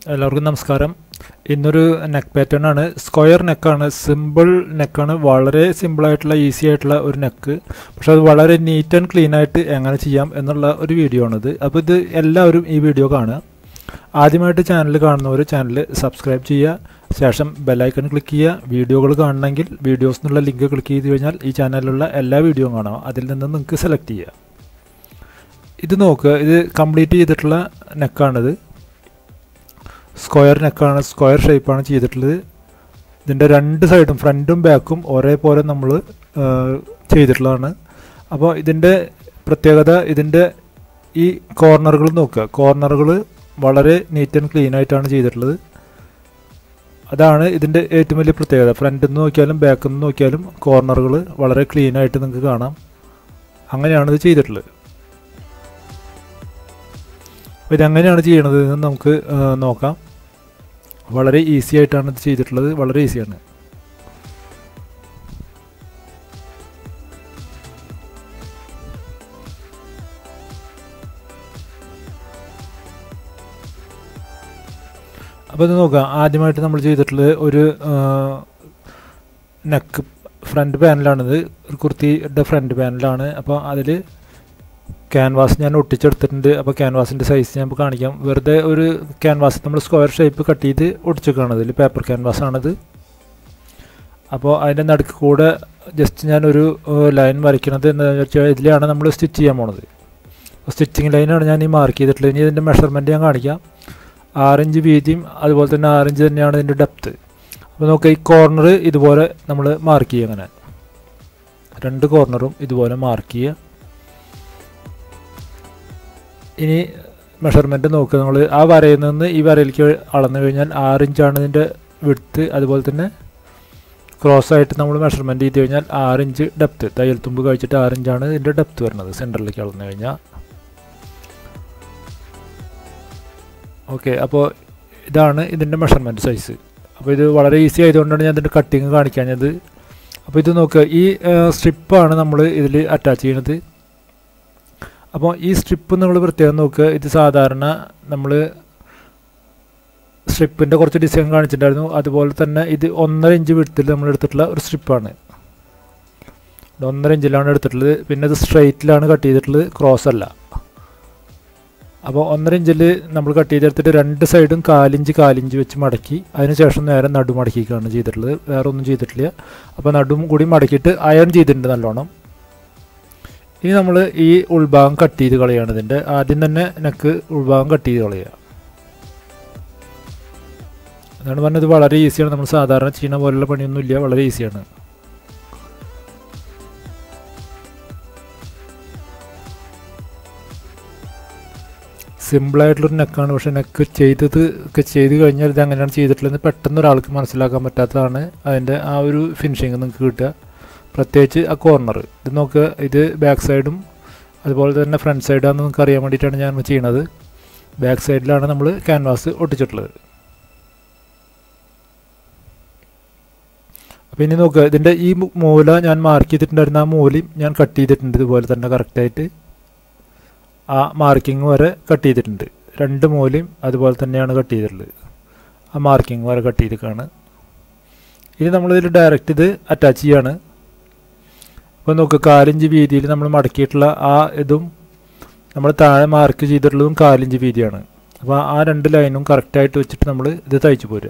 എല്ലാവർക്കും നമസ്കാരം ഇന്നൊരു നെക്ക് പാറ്റേൺ ആണ് സ്ക്വയർ നെക്കാണ് സിമ്പിൾ നെക്കാണ് വളരെ സിമ്പിളായിട്ടുള്ള ഈസി ആയിട്ടുള്ള ഒരു നെക്ക് പക്ഷെ അത് വളരെ നീറ്റ് ആൻഡ് ക്ലീൻ ആയിട്ട് എങ്ങനെ ചെയ്യാം എന്നുള്ള ഒരു വീഡിയോ ആണിത് അപ്പോൾ ഇത് എല്ലാവരും ഈ വീഡിയോ കാണുക ആദ്യമായിട്ട് ചാനൽ കാണുന്നവർ ചാനൽ സബ്സ്ക്രൈബ് ചെയ്യുക ശേഷം ബെല്ലൈക്കൺ ക്ലിക്ക് ചെയ്യുക വീഡിയോകൾ കാണണമെങ്കിൽ വീഡിയോസ് എന്നുള്ള ലിങ്ക് ക്ലിക്ക് ചെയ്ത് കഴിഞ്ഞാൽ ഈ ചാനലിലുള്ള എല്ലാ വീഡിയോയും കാണാം അതിൽ നിന്ന് നിങ്ങൾക്ക് സെലക്ട് ചെയ്യുക ഇത് നോക്കുക ഇത് കംപ്ലീറ്റ് ചെയ്തിട്ടുള്ള നെക്കാണിത് സ്ക്വയർ നെക്കാണ് സ്ക്വയർ ഷേപ്പാണ് ചെയ്തിട്ടുള്ളത് ഇതിൻ്റെ രണ്ട് സൈഡും ഫ്രണ്ടും ബാക്കും ഒരേപോലെ നമ്മൾ ചെയ്തിട്ടുള്ളതാണ് അപ്പോൾ ഇതിൻ്റെ പ്രത്യേകത ഇതിൻ്റെ ഈ കോർണറുകൾ നോക്കുക കോർണറുകൾ വളരെ നീറ്റ് ആൻഡ് ക്ലീൻ ആയിട്ടാണ് ചെയ്തിട്ടുള്ളത് അതാണ് ഇതിൻ്റെ ഏറ്റവും വലിയ പ്രത്യേകത ഫ്രണ്ടിൽ നിന്ന് നോക്കിയാലും ബാക്കിൽ നിന്ന് നോക്കിയാലും കോർണറുകൾ വളരെ ക്ലീൻ ആയിട്ട് നിങ്ങൾക്ക് കാണാം അങ്ങനെയാണ് ഇത് ചെയ്തിട്ടുള്ളത് അപ്പോൾ ഇതെങ്ങനെയാണ് ചെയ്യണത് എന്ന് നമുക്ക് നോക്കാം വളരെ ഈസി ആയിട്ടാണ് ഇത് ചെയ്തിട്ടുള്ളത് വളരെ ഈസിയാണ് അപ്പോൾ ഇത് നോക്കാം ആദ്യമായിട്ട് നമ്മൾ ചെയ്തിട്ടുള്ളത് ഒരു നെക്ക് ഫ്രണ്ട് പാനലാണിത് ഒരു കുർത്തിയുടെ ഫ്രണ്ട് പാനലാണ് അപ്പോൾ അതിൽ ക്യാൻവാസ് ഞാൻ ഒട്ടിച്ചെടുത്തിട്ടുണ്ട് അപ്പോൾ ക്യാൻവാസിൻ്റെ സൈസ് ഞാൻ ഇപ്പോൾ കാണിക്കാം വെറുതെ ഒരു ക്യാൻവാസ് നമ്മൾ സ്ക്വയർ ഷേപ്പ് കട്ട് ചെയ്ത് ഒട്ടിച്ചേക്കാണ് ഇതിൽ പേപ്പർ ക്യാൻവാസ് ആണിത് അപ്പോൾ അതിൻ്റെ നടുക്ക് കൂടെ ജസ്റ്റ് ഞാനൊരു ലൈൻ വരയ്ക്കണത് എന്താണെന്ന് വെച്ചാൽ ഇതിലാണ് നമ്മൾ സ്റ്റിച്ച് ചെയ്യാൻ പോണത് സ്റ്റിച്ചിങ് ലൈനാണ് ഞാൻ ഈ മാർക്ക് ചെയ്തിട്ടുള്ളത് ഇനി ഇതിൻ്റെ മെഷർമെൻറ്റ് ഞാൻ കാണിക്കാം ആറിഞ്ച് വീതിയും അതുപോലെ തന്നെ ആറിഞ്ച് തന്നെയാണ് ഇതിൻ്റെ ഡെപ്ത്ത് അപ്പോൾ നമുക്ക് ഈ കോർണർ ഇതുപോലെ നമ്മൾ മാർക്ക് ചെയ്യുക അങ്ങനെ രണ്ട് കോർണറും ഇതുപോലെ മാർക്ക് ചെയ്യുക ഇനി മെഷർമെൻറ്റ് നോക്കുക നമ്മൾ ആ വരയിൽ നിന്ന് ഈ വരയിലേക്ക് അളന്നു കഴിഞ്ഞാൽ ആറ് ഇഞ്ചാണ് ഇതിൻ്റെ വിടുത്ത് അതുപോലെ തന്നെ ക്രോസ് ആയിട്ട് നമ്മൾ മെഷർമെൻറ്റ് ചെയ്ത് കഴിഞ്ഞാൽ ആറ് ഇഞ്ച് ഡെപ്ത്ത് തയ്യൽ തുമ്പ് കഴിച്ചിട്ട് ആറ് ഇഞ്ചാണ് ഇതിൻ്റെ ഡെപ്ത്ത് വരുന്നത് സെൻറ്ററിലേക്ക് അളന്നു കഴിഞ്ഞാൽ ഓക്കെ അപ്പോൾ ഇതാണ് ഇതിൻ്റെ മെഷർമെൻറ്റ് സൈസ് അപ്പോൾ ഇത് വളരെ ഈസി ആയതുകൊണ്ടാണ് ഞാൻ ഇതിൻ്റെ കട്ടിങ് കാണിക്കാഞ്ഞത് അപ്പോൾ ഇത് നോക്കുക ഈ സ്ട്രിപ്പാണ് നമ്മൾ ഇതിൽ അറ്റാച്ച് ചെയ്യുന്നത് അപ്പോൾ ഈ സ്ട്രിപ്പ് നമ്മൾ പ്രത്യേകം നോക്കുക ഇത് സാധാരണ നമ്മൾ സ്ട്രിപ്പിൻ്റെ കുറച്ച് ഡിസൈൻ കാണിച്ചിട്ടുണ്ടായിരുന്നു അതുപോലെ തന്നെ ഇത് ഒന്നര ഇഞ്ച് വിടത്തിൽ നമ്മൾ എടുത്തിട്ടുള്ള ഒരു സ്ട്രിപ്പാണ് ഒന്നര ഇഞ്ചിലാണ് എടുത്തിട്ടുള്ളത് പിന്നെ ഇത് സ്ട്രെയിറ്റിലാണ് കട്ട് ചെയ്തിട്ടുള്ളത് ക്രോസ് അല്ല അപ്പോൾ ഒന്നര ഇഞ്ചിൽ നമ്മൾ കട്ട് ചെയ്തെടുത്തിട്ട് രണ്ട് സൈഡും കാലിഞ്ച് കാലിഞ്ച് വെച്ച് മടക്കി അതിനുശേഷം നേരെ നടു മടക്കിക്കാണ് ചെയ്തിട്ടുള്ളത് വേറെ ഒന്നും ചെയ്തിട്ടില്ല അപ്പോൾ നടും കൂടി മടക്കിയിട്ട് അയൺ ചെയ്തിട്ടുണ്ട് നല്ലോണം ഇനി നമ്മൾ ഈ ഉൾഭാഗം കട്ട് ചെയ്ത് കളയാണ് ഇതിൻ്റെ ആദ്യം തന്നെ നെക്ക് ഉൾഭാഗം കട്ട് ചെയ്ത് കളയുക അതാണ് പറഞ്ഞത് വളരെ ഈസിയാണ് നമ്മൾ സാധാരണ ചെയ്യുന്ന പോലുള്ള പണിയൊന്നുമില്ല വളരെ ഈസിയാണ് സിമ്പിളായിട്ടുള്ളൊരു നെക്കാണ് പക്ഷേ നെക്ക് ചെയ്തത് ഒക്കെ ചെയ്ത് കഴിഞ്ഞാൽ ഇത് എങ്ങനെയാണ് ചെയ്തിട്ടുള്ളത് പെട്ടെന്ന് ഒരാൾക്ക് മനസ്സിലാക്കാൻ പറ്റാത്തതാണ് അതിൻ്റെ ആ ഒരു ഫിനിഷിങ് നിങ്ങൾക്ക് കിട്ടുക പ്രത്യേകിച്ച് ആ കോർണർ ഇത് നോക്കുക ഇത് ബാക്ക് സൈഡും അതുപോലെ തന്നെ ഫ്രണ്ട് സൈഡാണെന്ന് നിങ്ങൾക്ക് അറിയാൻ വേണ്ടിയിട്ടാണ് ഞാൻ ചെയ്യണത് ബാക്ക് സൈഡിലാണ് നമ്മൾ ക്യാൻവാസ് ഒട്ടിച്ചിട്ടുള്ളത് അപ്പോൾ ഇനി നോക്കുക ഇതിൻ്റെ ഈ മൂല ഞാൻ മാർക്ക് ചെയ്തിട്ടുണ്ടായിരുന്ന ആ മൂലയും ഞാൻ കട്ട് ചെയ്തിട്ടുണ്ട് ഇതുപോലെ തന്നെ കറക്റ്റായിട്ട് ആ മാർക്കിംഗ് വരെ കട്ട് ചെയ്തിട്ടുണ്ട് രണ്ട് മൂലയും അതുപോലെ തന്നെയാണ് കട്ട് ചെയ്തിട്ടുള്ളത് ആ മാർക്കിംഗ് വരെ കട്ട് ചെയ്തിട്ടാണ് ഇനി നമ്മളിതിൽ ഡയറക്റ്റ് ഇത് അറ്റാച്ച് ചെയ്യാണ് അപ്പോൾ നോക്കുക കാലിഞ്ച് വീതിയിൽ നമ്മൾ മടക്കിയിട്ടുള്ള ആ ഇതും നമ്മൾ താഴെ മാർക്ക് ചെയ്തിട്ടുള്ളതും കാലിഞ്ച് വീതിയാണ് അപ്പോൾ ആ രണ്ട് ലൈനും കറക്റ്റായിട്ട് വെച്ചിട്ട് നമ്മൾ ഇത് തയ്ച്ചു പോരുക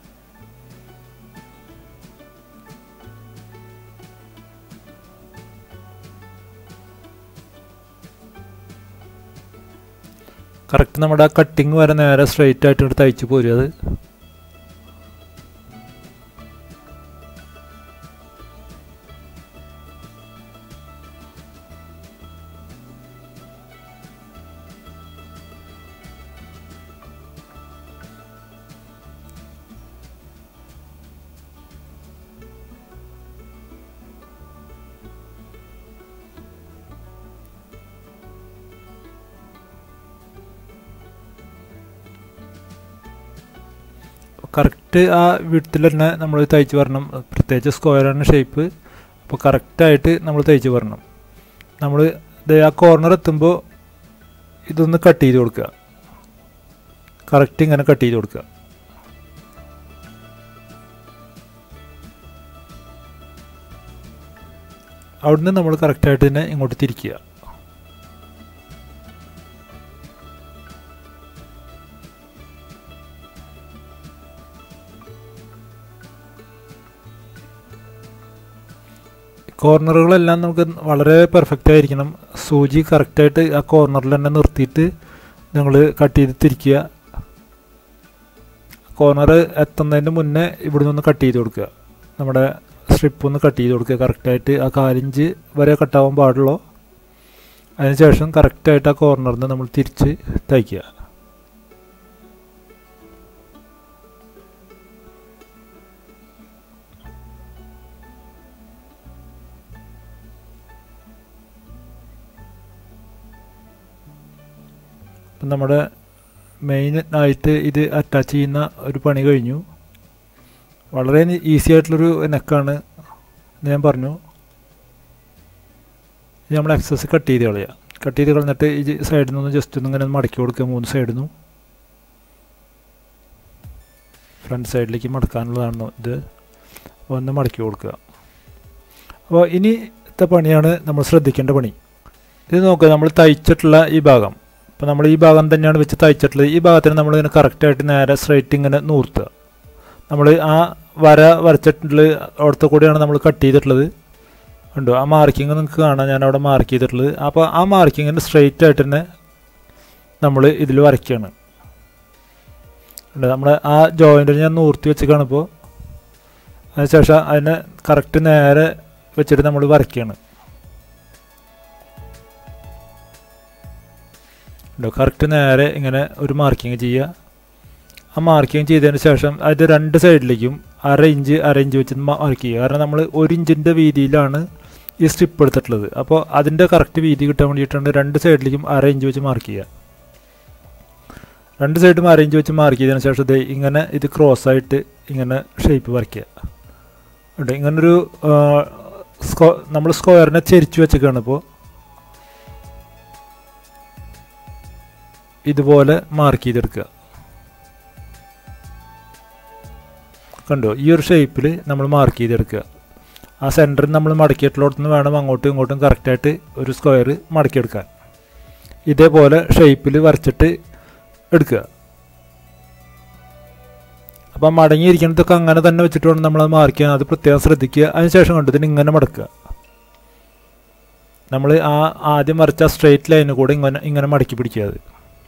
കറക്റ്റ് നമ്മുടെ ആ കട്ടിങ് വരെ നേരെ സ്ട്രെയിറ്റ് ആയിട്ട് തയ്ച്ചു പോരുക അത് കറക്റ്റ് ആ വിടത്തിൽ തന്നെ നമ്മൾ തയ്ച്ച് വരണം പ്രത്യേകിച്ച് സ്ക്വയറാണ് ഷേപ്പ് അപ്പോൾ കറക്റ്റായിട്ട് നമ്മൾ തയ്ച്ച് വരണം നമ്മൾ ആ കോർണർ എത്തുമ്പോൾ ഇതൊന്ന് കട്ട് ചെയ്ത് കൊടുക്കുക കറക്റ്റ് ഇങ്ങനെ കട്ട് ചെയ്ത് കൊടുക്കുക അവിടുന്ന് നമ്മൾ കറക്റ്റായിട്ട് തന്നെ ഇങ്ങോട്ട് തിരിക്കുക കോർണറുകളെല്ലാം നമുക്ക് വളരെ പെർഫെക്റ്റ് ആയിരിക്കണം സൂചി കറക്റ്റായിട്ട് ആ കോർണറിൽ തന്നെ നിർത്തിയിട്ട് നിങ്ങൾ കട്ട് ചെയ്ത് തിരിക്കുക കോർണർ എത്തുന്നതിന് മുന്നേ ഇവിടെ നിന്ന് കട്ട് ചെയ്ത് കൊടുക്കുക നമ്മുടെ സ്ട്രിപ്പ് ഒന്ന് കട്ട് ചെയ്ത് കൊടുക്കുക കറക്റ്റായിട്ട് ആ കാലിഞ്ച് വരെ കട്ടാവാൻ പാടുള്ളൂ അതിനുശേഷം കറക്റ്റായിട്ട് ആ കോർണറിൽ നിന്ന് നമ്മൾ തിരിച്ച് തയ്ക്കുക ഇപ്പം നമ്മുടെ മെയിൻ ആയിട്ട് ഇത് അറ്റാച്ച് ചെയ്യുന്ന ഒരു പണി കഴിഞ്ഞു വളരെ ഈസി ആയിട്ടുള്ളൊരു നെക്കാണ് ഞാൻ പറഞ്ഞു ഇത് നമ്മൾ എക്സസ് കട്ട് ചെയ്ത് കളയുക കട്ട് ചെയ്ത് കളഞ്ഞിട്ട് ഈ സൈഡിൽ നിന്ന് ജസ്റ്റ് ഒന്ന് ഇങ്ങനെ മടക്കി കൊടുക്കുക മൂന്ന് സൈഡിൽ നിന്നും ഫ്രണ്ട് സൈഡിലേക്ക് മടക്കാനുള്ളതാണ് ഇത് ഒന്ന് മടക്കി കൊടുക്കുക അപ്പോൾ ഇനിത്തെ പണിയാണ് നമ്മൾ ശ്രദ്ധിക്കേണ്ട പണി ഇത് നോക്കുക നമ്മൾ തയ്ച്ചിട്ടുള്ള ഈ ഭാഗം അപ്പോൾ നമ്മൾ ഈ ഭാഗം തന്നെയാണ് വെച്ച് തയ്ച്ചിട്ടുള്ളത് ഈ ഭാഗത്തിന് നമ്മൾ ഇങ്ങനെ കറക്റ്റായിട്ട് നേരെ സ്ട്രൈറ്റ് ഇങ്ങനെ നൂർത്തുക നമ്മൾ ആ വര വരച്ചിട്ടുള്ള അവിടുത്തെ കൂടെയാണ് നമ്മൾ കട്ട് ചെയ്തിട്ടുള്ളത് ഉണ്ടോ ആ മാർക്കിങ് നിങ്ങൾക്ക് കാണാം ഞാൻ അവിടെ മാർക്ക് ചെയ്തിട്ടുള്ളത് അപ്പോൾ ആ മാർക്കിങ്ങിന് സ്ട്രെയിറ്റ് ആയിട്ട് തന്നെ നമ്മൾ ഇതിൽ വരയ്ക്കുകയാണ് ഉണ്ട് നമ്മുടെ ആ ജോയിൻ്റ് ഞാൻ നൂർത്തി വെച്ചേക്കാണ് ഇപ്പോൾ അതിനുശേഷം അതിനെ കറക്റ്റ് നേരെ വെച്ചിട്ട് നമ്മൾ വരയ്ക്കുകയാണ് ഉണ്ടോ കറക്റ്റ് നേരെ ഇങ്ങനെ ഒരു മാർക്കിങ് ചെയ്യുക ആ മാർക്കിങ് ചെയ്തതിന് ശേഷം അത് രണ്ട് സൈഡിലേക്കും അര ഇഞ്ച് അര ഇഞ്ച് വെച്ച് മാർക്ക് ചെയ്യുക കാരണം നമ്മൾ ഒരു ഇഞ്ചിൻ്റെ വീതിയിലാണ് ഈ സ്ട്രിപ്പ് എടുത്തിട്ടുള്ളത് അപ്പോൾ അതിൻ്റെ കറക്റ്റ് വീതി കിട്ടാൻ വേണ്ടിയിട്ടാണ് രണ്ട് സൈഡിലേക്കും അര ഇഞ്ച് വെച്ച് മാർക്ക് ചെയ്യുക രണ്ട് സൈഡും അര ഇഞ്ച് വെച്ച് മാർക്ക് ചെയ്തതിന് ശേഷം ദേ ഇങ്ങനെ ഇത് ക്രോസ് ആയിട്ട് ഇങ്ങനെ ഷേപ്പ് വരയ്ക്കുക ഉണ്ട് ഇങ്ങനൊരു സ്ക്വ നമ്മൾ സ്ക്വയറിനെ ചെരിച്ച് വെച്ചേക്കാണ് ഇപ്പോൾ ഇതുപോലെ മാർക്ക് ചെയ്തെടുക്കുക കണ്ടോ ഈ ഒരു ഷേപ്പിൽ നമ്മൾ മാർക്ക് ചെയ്തെടുക്കുക ആ സെൻറ്ററിൽ നമ്മൾ മടക്കിയിട്ടുള്ളിടത്തുനിന്ന് വേണം അങ്ങോട്ടും ഇങ്ങോട്ടും കറക്റ്റായിട്ട് ഒരു സ്ക്വയർ മടക്കിയെടുക്കാൻ ഇതേപോലെ ഷേപ്പിൽ വരച്ചിട്ട് എടുക്കുക അപ്പം മടങ്ങിയിരിക്കുന്നതൊക്കെ അങ്ങനെ തന്നെ വെച്ചിട്ട് വേണം നമ്മളത് മാർക്ക് ചെയ്യാൻ അത് പ്രത്യേകം ശ്രദ്ധിക്കുക അതിനുശേഷം കണ്ടു ഇതിന് ഇങ്ങനെ മടക്കുക നമ്മൾ ആ ആദ്യം വരച്ച സ്ട്രെയിറ്റ് ലൈന് കൂടെ ഇങ്ങനെ ഇങ്ങനെ മടക്കി പിടിക്കുക അത്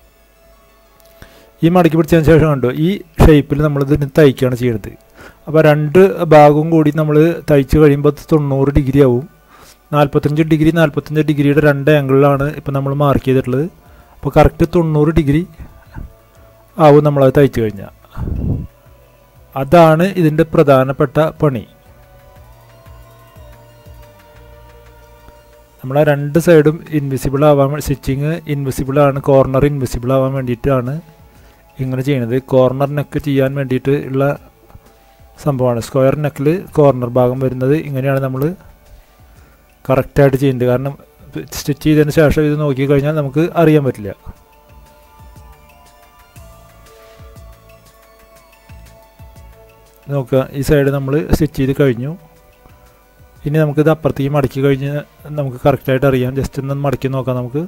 ഈ മടക്കി പിടിച്ചതിന് ശേഷം കണ്ടു ഈ ഷേപ്പിൽ നമ്മൾ ഇതിന് തയ്ക്കുകയാണ് ചെയ്യുന്നത് അപ്പോൾ രണ്ട് ഭാഗവും കൂടി നമ്മൾ തയ്ച്ച് കഴിയുമ്പോൾ തൊണ്ണൂറ് ഡിഗ്രി ആവും നാൽപ്പത്തഞ്ച് ഡിഗ്രി നാൽപ്പത്തഞ്ച് ഡിഗ്രിയുടെ രണ്ട് ആംഗിളിലാണ് ഇപ്പോൾ നമ്മൾ മാർക്ക് ചെയ്തിട്ടുള്ളത് അപ്പോൾ കറക്റ്റ് തൊണ്ണൂറ് ഡിഗ്രി ആവും നമ്മളത് തയ്ച്ചു കഴിഞ്ഞാൽ അതാണ് ഇതിൻ്റെ പ്രധാനപ്പെട്ട പണി നമ്മളെ രണ്ട് സൈഡും ഇൻവിസിബിൾ ആവാൻ സ്റ്റിച്ചിങ് ഇൻവിസിബിൾ ആണ് കോർണർ ഇൻവിസിബിൾ ആവാൻ വേണ്ടിയിട്ടാണ് ഇങ്ങനെ ചെയ്യുന്നത് കോർണർ നെക്ക് ചെയ്യാൻ വേണ്ടിയിട്ട് ഉള്ള സംഭവമാണ് സ്ക്വയർ നെക്കിൽ കോർണർ ഭാഗം വരുന്നത് ഇങ്ങനെയാണ് നമ്മൾ കറക്റ്റായിട്ട് ചെയ്യേണ്ടത് കാരണം സ്റ്റിച്ച് ചെയ്തതിന് ശേഷം ഇത് നോക്കിക്കഴിഞ്ഞാൽ നമുക്ക് അറിയാൻ പറ്റില്ല നോക്കുക ഈ സൈഡ് നമ്മൾ സ്റ്റിച്ച് ചെയ്ത് കഴിഞ്ഞു ഇനി നമുക്കിത് അപ്പുറത്തേക്ക് മടക്കി കഴിഞ്ഞ് നമുക്ക് കറക്റ്റായിട്ട് അറിയാം ജസ്റ്റ് ഒന്ന് മടക്കി നോക്കാം നമുക്ക്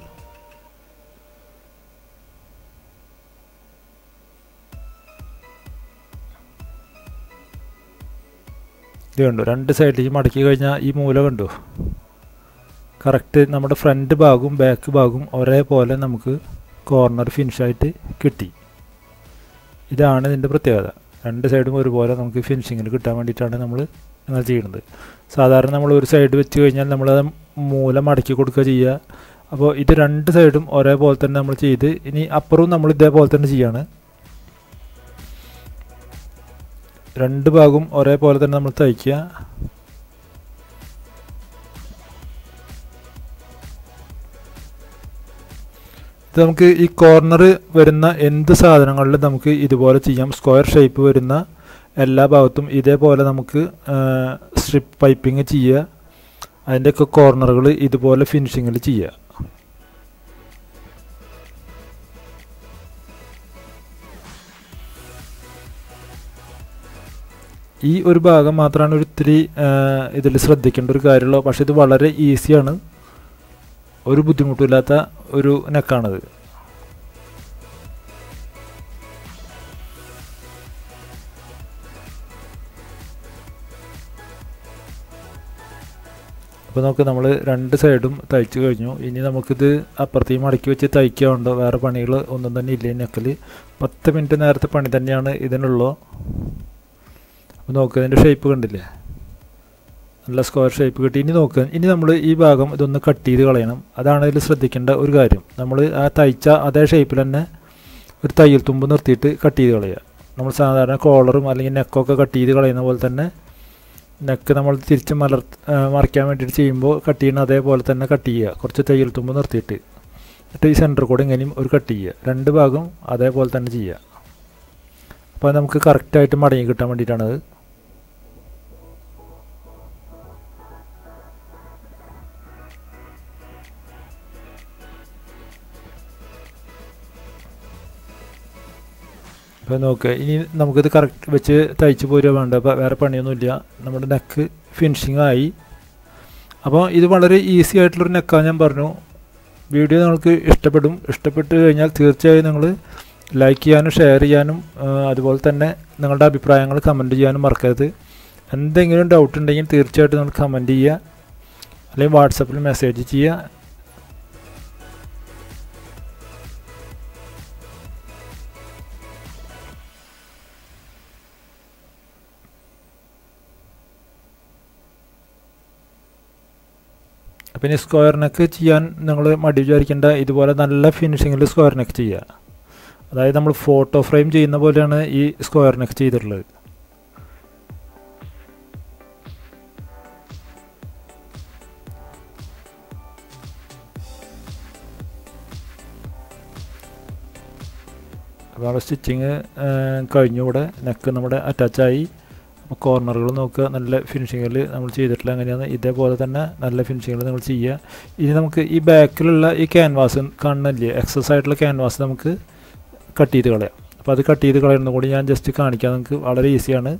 ഇത് കണ്ടു രണ്ട് സൈഡിലേക്ക് മടക്കി കഴിഞ്ഞാൽ ഈ മൂല കണ്ടു കറക്റ്റ് നമ്മുടെ ഫ്രണ്ട് ഭാഗവും ബാക്ക് ഭാഗവും ഒരേപോലെ നമുക്ക് കോർണർ ഫിനിഷായിട്ട് കിട്ടി ഇതാണ് ഇതിൻ്റെ പ്രത്യേകത രണ്ട് സൈഡും ഒരുപോലെ നമുക്ക് ഫിനിഷിങ്ങിൽ കിട്ടാൻ വേണ്ടിയിട്ടാണ് നമ്മൾ അങ്ങനെ ചെയ്യുന്നത് സാധാരണ നമ്മൾ ഒരു സൈഡ് വെച്ച് കഴിഞ്ഞാൽ നമ്മളത് മൂല മടക്കി കൊടുക്കുക ചെയ്യുക അപ്പോൾ ഇത് രണ്ട് സൈഡും ഒരേപോലെ തന്നെ നമ്മൾ ചെയ്ത് ഇനി അപ്പുറവും നമ്മൾ ഇതേപോലെ തന്നെ ചെയ്യാണ് രണ്ട് ഭാഗവും ഒരേപോലെ തന്നെ നമ്മൾ തയ്ക്കുക ഇത് നമുക്ക് ഈ കോർണർ വരുന്ന എന്ത് സാധനങ്ങളിലും നമുക്ക് ഇതുപോലെ ചെയ്യാം സ്ക്വയർ ഷേപ്പ് വരുന്ന എല്ലാ ഭാഗത്തും ഇതേപോലെ നമുക്ക് സ്ട്രിപ്പ് പൈപ്പിംഗ് ചെയ്യുക അതിൻ്റെയൊക്കെ കോർണറുകൾ ഇതുപോലെ ഫിനിഷിങ്ങിൽ ചെയ്യുക ഈ ഒരു ഭാഗം മാത്രമാണ് ഒരു ഇത്തിരി ഇതിൽ ശ്രദ്ധിക്കേണ്ട ഒരു കാര്യമുള്ളൂ പക്ഷേ ഇത് വളരെ ഈസിയാണ് ഒരു ബുദ്ധിമുട്ടില്ലാത്ത ഒരു നെക്കാണിത് അപ്പോൾ നമുക്ക് നമ്മൾ രണ്ട് സൈഡും തയ്ച്ചു കഴിഞ്ഞു ഇനി നമുക്കിത് അപ്പുറത്തേക്ക് മടക്കി വെച്ച് തയ്ക്കാറുണ്ട് വേറെ പണികൾ ഒന്നും തന്നെ ഇല്ല ഈ നെക്കിൽ പത്ത് മിനിറ്റ് നേരത്തെ പണി തന്നെയാണ് ഇതിനുള്ളൂ അപ്പോൾ നോക്കുക ഇതിൻ്റെ ഷേപ്പ് കണ്ടില്ലേ നല്ല സ്ക്വയർ ഷേപ്പ് കിട്ടി ഇനി നോക്കുക ഇനി നമ്മൾ ഈ ഭാഗം ഇതൊന്ന് കട്ട് ചെയ്ത് കളയണം അതാണ് ഇതിൽ ശ്രദ്ധിക്കേണ്ട ഒരു കാര്യം നമ്മൾ ആ തയ്ച്ച അതേ ഷേപ്പിൽ തന്നെ ഒരു തയ്യൽ തുമ്പ് നിർത്തിയിട്ട് കട്ട് ചെയ്ത് കളയുക നമ്മൾ സാധാരണ കോളറും അല്ലെങ്കിൽ നെക്കൊക്കെ കട്ട് ചെയ്ത് കളയുന്ന പോലെ തന്നെ നെക്ക് നമ്മൾ തിരിച്ച് മലർ മറിക്കാൻ വേണ്ടിയിട്ട് ചെയ്യുമ്പോൾ കട്ട് ചെയ്യുന്ന അതേപോലെ തന്നെ കട്ട് ചെയ്യുക കുറച്ച് തയ്യൽ തുമ്പ് നിർത്തിയിട്ട് എന്നിട്ട് ഈ സെൻറ്റർ കൂടെ ഇങ്ങനെയും ഒരു കട്ട് ചെയ്യുക രണ്ട് ഭാഗം അതേപോലെ തന്നെ ചെയ്യുക അപ്പോൾ നമുക്ക് കറക്റ്റായിട്ട് മടങ്ങി കിട്ടാൻ വേണ്ടിയിട്ടാണത് അപ്പോൾ നോക്കുക ഇനി നമുക്കിത് കറക്റ്റ് വെച്ച് തയ്ച്ച് പോരുക വേണ്ട അപ്പോൾ വേറെ പണിയൊന്നുമില്ല നമ്മുടെ നെക്ക് ഫിനിഷിംഗ് ആയി അപ്പോൾ ഇത് വളരെ ഈസി ആയിട്ടുള്ളൊരു നെക്കാണ് ഞാൻ പറഞ്ഞു വീഡിയോ നിങ്ങൾക്ക് ഇഷ്ടപ്പെടും ഇഷ്ടപ്പെട്ട് കഴിഞ്ഞാൽ തീർച്ചയായും നിങ്ങൾ ലൈക്ക് ചെയ്യാനും ഷെയർ ചെയ്യാനും അതുപോലെ തന്നെ നിങ്ങളുടെ അഭിപ്രായങ്ങൾ കമൻറ്റ് ചെയ്യാനും മറക്കരുത് എന്തെങ്കിലും ഡൗട്ട് ഉണ്ടെങ്കിൽ തീർച്ചയായിട്ടും നിങ്ങൾ കമൻറ്റ് ചെയ്യുക അല്ലെങ്കിൽ വാട്സപ്പിൽ മെസ്സേജ് ചെയ്യുക അപ്പം ഇനി സ്ക്വയർ നെക്ക് ചെയ്യാൻ നിങ്ങൾ മടി വിചാരിക്കേണ്ട ഇതുപോലെ നല്ല ഫിനിഷിങ്ങിൽ സ്ക്വയർ നെക്ക് ചെയ്യുക അതായത് നമ്മൾ ഫോട്ടോ ഫ്രെയിം ചെയ്യുന്ന പോലെയാണ് ഈ സ്ക്വയർ നെക്ക് ചെയ്തിട്ടുള്ളത് അപ്പോൾ അവിടെ സ്റ്റിച്ചിങ് കഴിഞ്ഞു ഇവിടെ നെക്ക് നമ്മുടെ അറ്റാച്ചായി അപ്പോൾ കോർണറുകൾ നോക്കുക നല്ല ഫിനിഷിങ്ങിൽ നമ്മൾ ചെയ്തിട്ടില്ല അങ്ങനെയാണ് ഇതേപോലെ തന്നെ നല്ല ഫിനിഷിങ്ങിൽ നമ്മൾ ചെയ്യുക ഇനി നമുക്ക് ഈ ബാക്കിലുള്ള ഈ ക്യാൻവാസ് കാണുന്നില്ലേ എക്സസ് ആയിട്ടുള്ള ക്യാൻവാസ് നമുക്ക് കട്ട് ചെയ്ത് കളയാം അപ്പോൾ അത് കട്ട് ചെയ്ത് കളയുന്ന കൂടി ഞാൻ ജസ്റ്റ് കാണിക്കാം നമുക്ക് വളരെ ഈസിയാണ്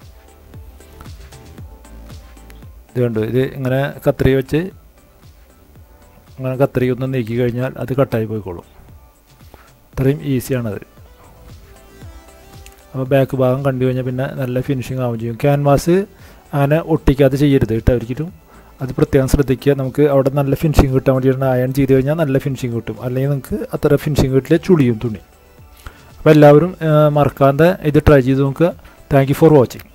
ഇത് കണ്ടു ഇത് ഇങ്ങനെ കത്രി വെച്ച് അങ്ങനെ കത്രി ഒന്ന് നീക്കി കഴിഞ്ഞാൽ അത് കട്ടായി പോയിക്കോളും അത്രയും ഈസിയാണത് അപ്പോൾ ബാക്ക് ഭാഗം കണ്ടു കഴിഞ്ഞാൽ പിന്നെ നല്ല ഫിനിഷിങ് ആവുകയും ചെയ്യും ക്യാൻവാസ് അങ്ങനെ ഒട്ടിക്കാതെ ചെയ്യരുത് കേട്ടോ ഒരിക്കലും അത് പ്രത്യേകം ശ്രദ്ധിക്കുക നമുക്ക് അവിടെ നല്ല ഫിനിഷിങ് കിട്ടാൻ വേണ്ടിയിട്ട് അയൺ ചെയ്ത് കഴിഞ്ഞാൽ നല്ല ഫിനിഷിങ് കിട്ടും അല്ലെങ്കിൽ നിങ്ങൾക്ക് അത്ര ഫിനിഷിങ് കിട്ടില്ല ചുളിയും തുണി അപ്പോൾ എല്ലാവരും മറക്കാതെ ഇത് ട്രൈ ചെയ്ത് നോക്കുക താങ്ക് യു ഫോർ വാച്ചിങ്